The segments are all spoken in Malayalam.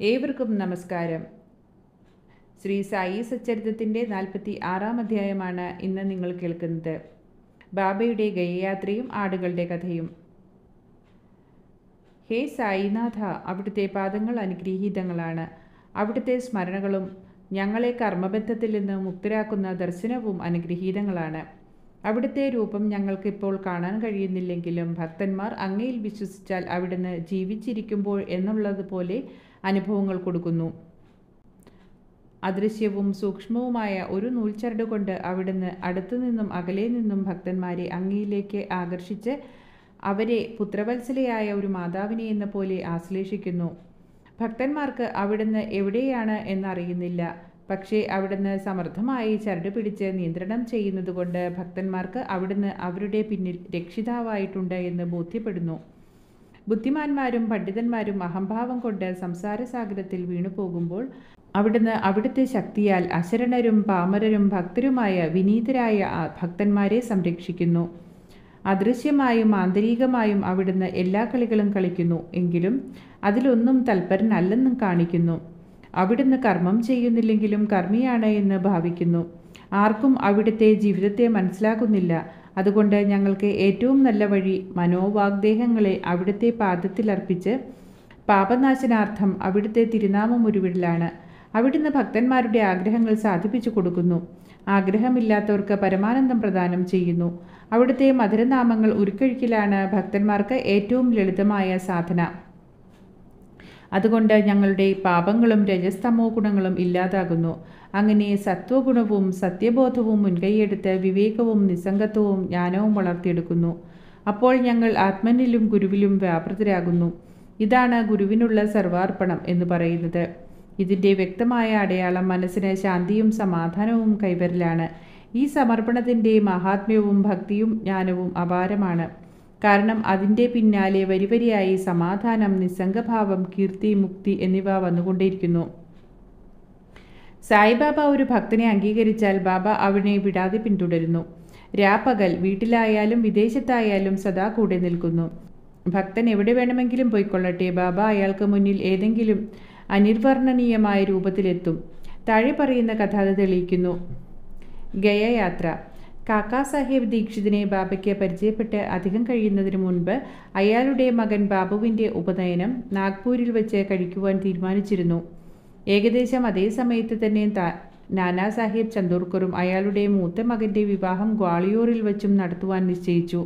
ഏവർക്കും നമസ്കാരം ശ്രീ സായി സച്ചരിതത്തിൻ്റെ നാൽപ്പത്തി ആറാം അധ്യായമാണ് ഇന്ന് നിങ്ങൾ കേൾക്കുന്നത് ബാബയുടെ ഗയയാത്രയും ആടുകളുടെ കഥയും ഹേ സായിനാഥ അവിടുത്തെ പാദങ്ങൾ അനുഗ്രഹീതങ്ങളാണ് അവിടുത്തെ സ്മരണകളും ഞങ്ങളെ കർമ്മബന്ധത്തിൽ നിന്ന് മുക്തരാക്കുന്ന ദർശനവും അനുഗ്രഹീതങ്ങളാണ് അവിടുത്തെ രൂപം ഞങ്ങൾക്കിപ്പോൾ കാണാൻ കഴിയുന്നില്ലെങ്കിലും ഭക്തന്മാർ അങ്ങയിൽ വിശ്വസിച്ചാൽ അവിടുന്ന് ജീവിച്ചിരിക്കുമ്പോൾ എന്നുള്ളതുപോലെ അനുഭവങ്ങൾ കൊടുക്കുന്നു അദൃശ്യവും സൂക്ഷ്മവുമായ ഒരു നൂൽച്ചരട് കൊണ്ട് അവിടുന്ന് അടുത്തു നിന്നും അകലെ നിന്നും ഭക്തന്മാരെ അങ്ങയിലേക്ക് ആകർഷിച്ച് അവരെ പുത്രവത്സലയായ ഒരു മാതാവിനെ എന്ന പോലെ ആശ്ലേഷിക്കുന്നു ഭക്തന്മാർക്ക് അവിടുന്ന് എവിടെയാണ് എന്നറിയുന്നില്ല പക്ഷേ അവിടുന്ന് സമർത്ഥമായി ചരട് പിടിച്ച് നിയന്ത്രണം ചെയ്യുന്നതുകൊണ്ട് ഭക്തന്മാർക്ക് അവിടുന്ന് അവരുടെ പിന്നിൽ രക്ഷിതാവായിട്ടുണ്ട് എന്ന് ബോധ്യപ്പെടുന്നു ബുദ്ധിമാന്മാരും പണ്ഡിതന്മാരും അഹംഭാവം കൊണ്ട് സംസാരസാഗരത്തിൽ വീണുപോകുമ്പോൾ അവിടുന്ന് അവിടുത്തെ ശക്തിയാൽ അശരണരും പാമരരും ഭക്തരുമായ വിനീതരായ ആ ഭക്തന്മാരെ സംരക്ഷിക്കുന്നു അദൃശ്യമായും ആന്തരികമായും അവിടുന്ന് എല്ലാ കളികളും കളിക്കുന്നു എങ്കിലും അതിലൊന്നും തൽപരനല്ലെന്നും കാണിക്കുന്നു അവിടുന്ന് കർമ്മം ചെയ്യുന്നില്ലെങ്കിലും കർമ്മിയാണ് എന്ന് ഭാവിക്കുന്നു ആർക്കും അവിടുത്തെ ജീവിതത്തെ മനസ്സിലാകുന്നില്ല അതുകൊണ്ട് ഞങ്ങൾക്ക് ഏറ്റവും നല്ല വഴി മനോവാഗ്ദേഹങ്ങളെ അവിടുത്തെ പാദത്തിലർപ്പിച്ച് പാപനാശനാർത്ഥം അവിടുത്തെ തിരുനാമം ഉരുവിടലാണ് അവിടുന്ന് ഭക്തന്മാരുടെ ആഗ്രഹങ്ങൾ സാധിപ്പിച്ചു കൊടുക്കുന്നു ആഗ്രഹമില്ലാത്തവർക്ക് പരമാനന്ദം പ്രദാനം ചെയ്യുന്നു അവിടുത്തെ മധുരനാമങ്ങൾ ഉരുക്കഴിക്കലാണ് ഭക്തന്മാർക്ക് ഏറ്റവും ലളിതമായ സാധന അതുകൊണ്ട് ഞങ്ങളുടെ പാപങ്ങളും രജസ്തമോ ഗുണങ്ങളും ഇല്ലാതാകുന്നു അങ്ങനെ സത്വഗുണവും സത്യബോധവും മുൻകൈയെടുത്ത് വിവേകവും നിസ്സംഗത്വവും ജ്ഞാനവും വളർത്തിയെടുക്കുന്നു അപ്പോൾ ഞങ്ങൾ ആത്മനിലും ഗുരുവിലും വ്യാപൃതരാകുന്നു ഇതാണ് ഗുരുവിനുള്ള സർവാർപ്പണം എന്ന് പറയുന്നത് ഇതിൻ്റെ വ്യക്തമായ അടയാളം മനസ്സിന് ശാന്തിയും സമാധാനവും കൈവരലാണ് ഈ സമർപ്പണത്തിൻ്റെ മഹാത്മ്യവും ഭക്തിയും ജ്ഞാനവും അപാരമാണ് കാരണം അതിൻ്റെ പിന്നാലെ വരിവരിയായി സമാധാനം നിസ്സംഗഭാവം കീർത്തി മുക്തി എന്നിവ വന്നുകൊണ്ടേയിരിക്കുന്നു സായിബാബ ഒരു ഭക്തനെ അംഗീകരിച്ചാൽ ബാബ അവനെ വിടാതെ പിന്തുടരുന്നു രാപ്പകൽ വീട്ടിലായാലും വിദേശത്തായാലും സദാ കൂടെ നിൽക്കുന്നു ഭക്തൻ എവിടെ വേണമെങ്കിലും പോയിക്കൊള്ളട്ടെ ബാബ അയാൾക്ക് മുന്നിൽ ഏതെങ്കിലും അനിർവർണ്ണനീയമായ രൂപത്തിലെത്തും താഴെ പറയുന്ന കഥ അത് തെളിയിക്കുന്നു ഗയയാത്ര കാക്കാ സാഹേബ് ദീക്ഷിതിനെ ബാബയ്ക്ക് പരിചയപ്പെട്ട് അധികം കഴിയുന്നതിന് മുൻപ് അയാളുടെ മകൻ ബാബുവിൻ്റെ ഉപനയനം നാഗ്പൂരിൽ വെച്ച് കഴിക്കുവാൻ തീരുമാനിച്ചിരുന്നു ഏകദേശം അതേ സമയത്ത് തന്നെ നാനാ സാഹിബ് ചന്ദോർക്കറും അയാളുടെ മൂത്ത മകൻ്റെ വിവാഹം ഗ്വാളിയോറിൽ വെച്ചും നടത്തുവാൻ നിശ്ചയിച്ചു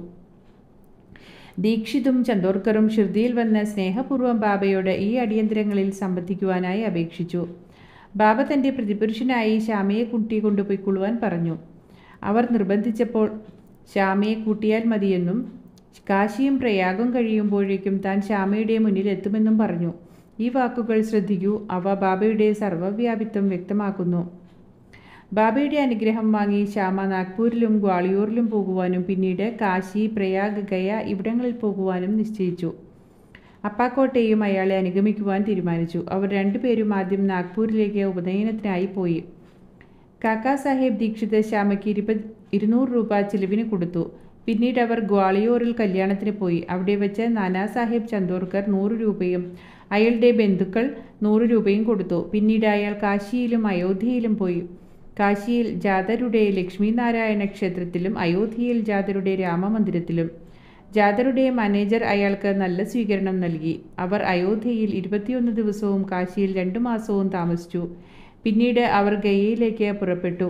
ദീക്ഷിതും ചന്ദോർക്കറും ഷിർദിയിൽ വന്ന് സ്നേഹപൂർവ്വം ബാബയോട് ഈ അടിയന്തരങ്ങളിൽ സംബന്ധിക്കുവാനായി അപേക്ഷിച്ചു ബാബ തൻ്റെ പ്രതിപുരുഷനായി ശ്യാമയെ കൂട്ടി കൊണ്ടുപോയിക്കൊള്ളുവാൻ പറഞ്ഞു അവർ നിർബന്ധിച്ചപ്പോൾ ശ്യാമയെ കൂട്ടിയാൽ മതിയെന്നും കാശിയും പ്രയാഗം കഴിയുമ്പോഴേക്കും താൻ ശ്യാമയുടെ മുന്നിൽ എത്തുമെന്നും പറഞ്ഞു ഈ വാക്കുകൾ ശ്രദ്ധിക്കൂ അവ ബാബയുടെ സർവ്വവ്യാപിത്വം വ്യക്തമാക്കുന്നു ബാബയുടെ അനുഗ്രഹം വാങ്ങി ശ്യാമ നാഗ്പൂരിലും ഗ്വാളിയോറിലും പോകുവാനും പിന്നീട് കാശി പ്രയാഗ് ഗയ ഇവിടങ്ങളിൽ പോകുവാനും നിശ്ചയിച്ചു അപ്പാക്കോട്ടെയും അയാളെ അനുഗമിക്കുവാൻ തീരുമാനിച്ചു അവർ രണ്ടുപേരും ആദ്യം നാഗ്പൂരിലേക്ക് ഉപനയനത്തിനായി പോയി കാക്കാ സാഹേബ് ദീക്ഷിത് ശ്യാമയ്ക്ക് ഇരുപത് ഇരുന്നൂറ് രൂപ ചിലവിന് കൊടുത്തു പിന്നീട് അവർ ഗ്വാളിയോറിൽ കല്യാണത്തിന് പോയി അവിടെ വെച്ച് നാനാ സാഹേബ് ചന്ദോർക്കർ നൂറ് രൂപയും അയാളുടെ ബന്ധുക്കൾ നൂറ് രൂപയും കൊടുത്തു പിന്നീട് അയാൾ കാശിയിലും അയോധ്യയിലും പോയി കാശിയിൽ ജാതരുടെ ലക്ഷ്മിനാരായണ ക്ഷേത്രത്തിലും അയോധ്യയിൽ ജാതരുടെ രാമമന്ദിരത്തിലും ജാതരുടെ മാനേജർ അയാൾക്ക് നല്ല സ്വീകരണം നൽകി അവർ അയോധ്യയിൽ ഇരുപത്തിയൊന്ന് ദിവസവും കാശിയിൽ രണ്ടു മാസവും താമസിച്ചു പിന്നീട് അവർ ഗയയിലേക്ക് പുറപ്പെട്ടു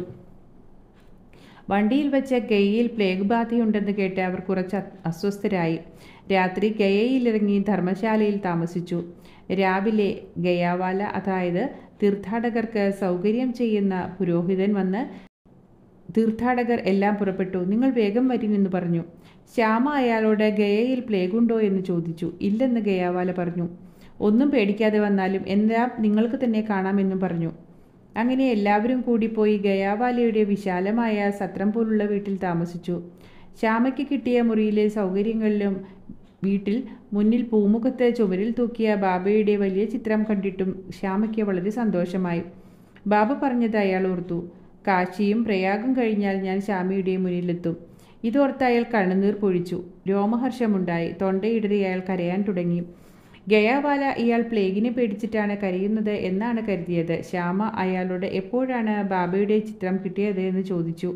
വണ്ടിയിൽ വെച്ച് ഗയയിൽ പ്ലേഗ് ബാധയുണ്ടെന്ന് കേട്ട് അവർ കുറച്ച് അസ്വസ്ഥരായി രാത്രി ഗയയിലിറങ്ങി ധർമ്മശാലയിൽ താമസിച്ചു രാവിലെ ഗയാവാല അതായത് തീർത്ഥാടകർക്ക് സൗകര്യം ചെയ്യുന്ന പുരോഹിതൻ വന്ന് തീർത്ഥാടകർ എല്ലാം പുറപ്പെട്ടു നിങ്ങൾ വേഗം വരിനെന്ന് പറഞ്ഞു ശ്യാമ അയാളോട് ഗയയിൽ പ്ലേഗുണ്ടോ എന്ന് ചോദിച്ചു ഇല്ലെന്ന് ഗയാവാല പറഞ്ഞു ഒന്നും പേടിക്കാതെ വന്നാലും എല്ലാം നിങ്ങൾക്ക് തന്നെ കാണാമെന്നും പറഞ്ഞു അങ്ങനെ എല്ലാവരും കൂടി പോയി ഗയാവാലയുടെ വിശാലമായ സത്രം പോലുള്ള വീട്ടിൽ താമസിച്ചു ശ്യാമയ്ക്ക് കിട്ടിയ മുറിയിലെ സൗകര്യങ്ങളിലും വീട്ടിൽ മുന്നിൽ പൂമുഖത്ത് ചുവരിൽ തൂക്കിയ ബാബയുടെ വലിയ ചിത്രം കണ്ടിട്ടും ശ്യാമയ്ക്ക് വളരെ സന്തോഷമായി ബാബ പറഞ്ഞത് അയാൾ ഓർത്തു കാശിയും പ്രയാഗം കഴിഞ്ഞാൽ ഞാൻ ശ്യാമയുടെ മുന്നിലെത്തും ഇതോർത്ത് അയാൾ കണ്ണുനീർ പൊഴിച്ചു രോമഹർഷമുണ്ടായി തൊണ്ടയിടറി അയാൾ കരയാൻ തുടങ്ങി ഗയാവാല ഇയാൾ പ്ലേഗിനെ പേടിച്ചിട്ടാണ് കരയുന്നത് എന്നാണ് കരുതിയത് ശ്യാമ അയാളോട് എപ്പോഴാണ് ബാബയുടെ ചിത്രം കിട്ടിയത് എന്ന് ചോദിച്ചു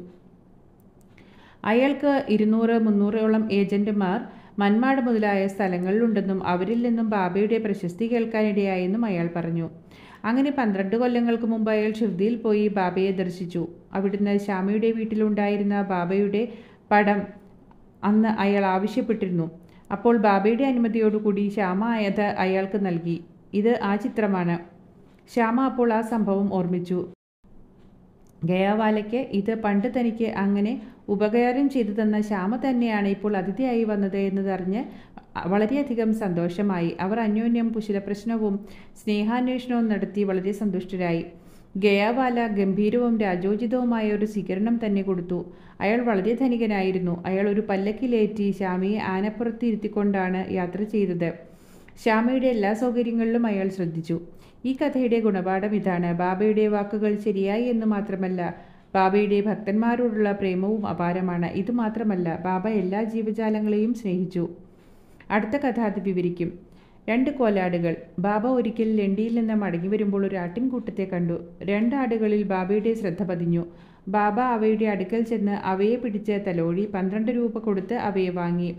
അയാൾക്ക് ഇരുന്നൂറ് മുന്നൂറോളം ഏജന്റുമാർ മന്മാട് മുതലായ സ്ഥലങ്ങളിലുണ്ടെന്നും അവരിൽ നിന്നും ബാബയുടെ പ്രശസ്തി കേൾക്കാനിടയായെന്നും അയാൾ പറഞ്ഞു അങ്ങനെ പന്ത്രണ്ട് കൊല്ലങ്ങൾക്ക് മുമ്പ് അയാൾ ഷിർദിയിൽ പോയി ബാബയെ ദർശിച്ചു അവിടുന്ന് ശ്യാമയുടെ വീട്ടിലുണ്ടായിരുന്ന ബാബയുടെ പടം അന്ന് അയാൾ ആവശ്യപ്പെട്ടിരുന്നു അപ്പോൾ ബാബയുടെ അനുമതിയോടുകൂടി ശ്യാമ അത് അയാൾക്ക് നൽകി ഇത് ആ ചിത്രമാണ് ശ്യാമ അപ്പോൾ ആ സംഭവം ഓർമ്മിച്ചു ഗയാവാലയ്ക്ക് ഇത് പണ്ട് തനിക്ക് അങ്ങനെ ഉപകാരം ചെയ്തു തന്ന ശ്യാമ തന്നെയാണ് ഇപ്പോൾ അതിഥിയായി വന്നത് എന്നതറിഞ്ഞ് വളരെയധികം സന്തോഷമായി അവർ അന്യോന്യം കുശലപ്രശ്നവും സ്നേഹാന്വേഷണവും നടത്തി വളരെ സന്തുഷ്ടരായി ഗയാവാല ഗംഭീരവും രാജോചിതവുമായ ഒരു സ്വീകരണം തന്നെ കൊടുത്തു അയാൾ വളരെ ധനികനായിരുന്നു അയാൾ ഒരു പല്ലക്കിലേറ്റി ശ്യാമയെ ആനപ്പുറത്ത് ഇരുത്തിക്കൊണ്ടാണ് യാത്ര ചെയ്തത് ശ്യാമയുടെ എല്ലാ സൗകര്യങ്ങളിലും അയാൾ ശ്രദ്ധിച്ചു ഈ കഥയുടെ ഗുണപാഠം ഇതാണ് ബാബയുടെ വാക്കുകൾ ശരിയായി എന്ന് മാത്രമല്ല ബാബയുടെ ഭക്തന്മാരോടുള്ള പ്രേമവും അപാരമാണ് ഇതുമാത്രമല്ല ബാബ എല്ലാ ജീവജാലങ്ങളെയും സ്നേഹിച്ചു അടുത്ത കഥ അത് വിവരിക്കും രണ്ട് കോലാടുകൾ ബാബ ഒരിക്കൽ ലണ്ടിയിൽ നിന്ന് മടങ്ങി വരുമ്പോൾ ഒരു ആട്ടിൻകൂട്ടത്തെ കണ്ടു രണ്ടാടുകളിൽ ബാബയുടെ ശ്രദ്ധ പതിഞ്ഞു ബാബ അവയുടെ അടുക്കൽ ചെന്ന് അവയെ പിടിച്ച് തലോടി പന്ത്രണ്ട് രൂപ കൊടുത്ത് അവയെ വാങ്ങി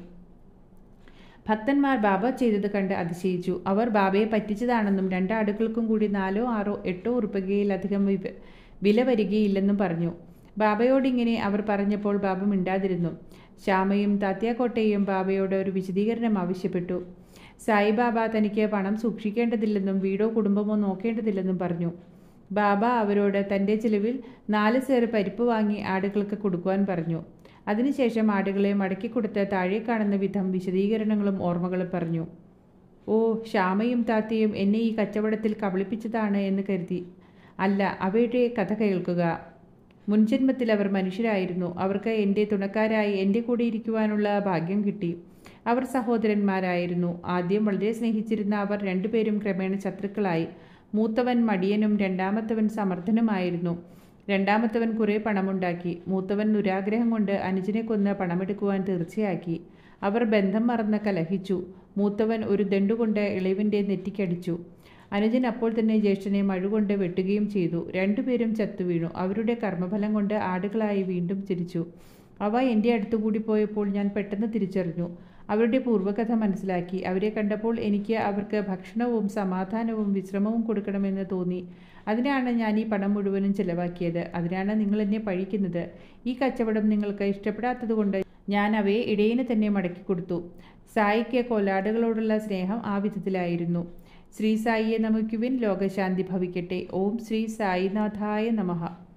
ഭക്തന്മാർ ബാബ ചെയ്തത് കണ്ട് അതിശയിച്ചു അവർ ബാബയെ പറ്റിച്ചതാണെന്നും രണ്ടാടുകൾക്കും കൂടി നാലോ ആറോ എട്ടോ ഉറുപ്പകയിലധികം വിവ- വില വരികയില്ലെന്നും പറഞ്ഞു ബാബയോടിങ്ങനെ അവർ പറഞ്ഞപ്പോൾ ബാബ മിണ്ടാതിരുന്നു ശ്യാമയും താത്യാക്കോട്ടയും ബാബയോട് ഒരു വിശദീകരണം ആവശ്യപ്പെട്ടു സായിബാബ തനിക്ക് പണം സൂക്ഷിക്കേണ്ടതില്ലെന്നും വീടോ കുടുംബമോ നോക്കേണ്ടതില്ലെന്നും പറഞ്ഞു ബാബ അവരോട് തൻ്റെ ചിലവിൽ നാല് സേർ പരിപ്പ് വാങ്ങി ആടുകൾക്ക് കൊടുക്കുവാൻ പറഞ്ഞു അതിനുശേഷം ആടുകളെ മടക്കി കൊടുത്ത് താഴെ കാണുന്ന വിധം വിശദീകരണങ്ങളും ഓർമ്മകളും പറഞ്ഞു ഓ ശ്യാമയും താത്തയും എന്നെ ഈ കച്ചവടത്തിൽ കബളിപ്പിച്ചതാണ് എന്ന് കരുതി അല്ല അവയുടെ കഥ കേൾക്കുക മുൻജന്മത്തിൽ അവർ മനുഷ്യരായിരുന്നു അവർക്ക് എൻ്റെ തുണക്കാരായി എൻ്റെ കൂടെ ഇരിക്കുവാനുള്ള ഭാഗ്യം കിട്ടി അവർ സഹോദരന്മാരായിരുന്നു ആദ്യം വളരെ സ്നേഹിച്ചിരുന്ന അവർ രണ്ടുപേരും ക്രമേണ ശത്രുക്കളായി മൂത്തവൻ മടിയനും രണ്ടാമത്തവൻ സമർത്ഥനുമായിരുന്നു രണ്ടാമത്തവൻ കുറേ പണമുണ്ടാക്കി മൂത്തവൻ ദുരാഗ്രഹം കൊണ്ട് അനുജനെ കൊന്ന് പണമെടുക്കുവാൻ തീർച്ചയാക്കി അവർ ബന്ധം മറന്ന് കലഹിച്ചു മൂത്തവൻ ഒരു ദണ്ടുകൊണ്ട് ഇളവിൻ്റെ നെറ്റിക്കടിച്ചു അനുജൻ അപ്പോൾ തന്നെ ജ്യേഷ്ഠനെ മഴുകൊണ്ട് വെട്ടുകയും ചെയ്തു രണ്ടുപേരും ചത്തുവീണു അവരുടെ കർമ്മഫലം കൊണ്ട് ആടുകളായി വീണ്ടും ചിരിച്ചു അവ എൻ്റെ അടുത്തുകൂടി പോയപ്പോൾ ഞാൻ പെട്ടെന്ന് തിരിച്ചറിഞ്ഞു അവരുടെ പൂർവ്വകഥ മനസ്സിലാക്കി അവരെ കണ്ടപ്പോൾ എനിക്ക് അവർക്ക് ഭക്ഷണവും സമാധാനവും വിശ്രമവും കൊടുക്കണമെന്ന് തോന്നി അതിനാണ് ഞാൻ ഈ പണം മുഴുവനും ചിലവാക്കിയത് അതിനാണ് നിങ്ങൾ എന്നെ പഴിക്കുന്നത് ഈ കച്ചവടം നിങ്ങൾക്ക് ഇഷ്ടപ്പെടാത്തതുകൊണ്ട് ഞാൻ അവയെ ഇടയിന് തന്നെ മടക്കി കൊടുത്തു സായിക്ക് കോലാടുകളോടുള്ള സ്നേഹം ആ വിധത്തിലായിരുന്നു ശ്രീ സായിയെ നമിക്കുവിൻ ലോകശാന്തി ഭവിക്കട്ടെ ഓം ശ്രീ സായിനാഥായ നമഃ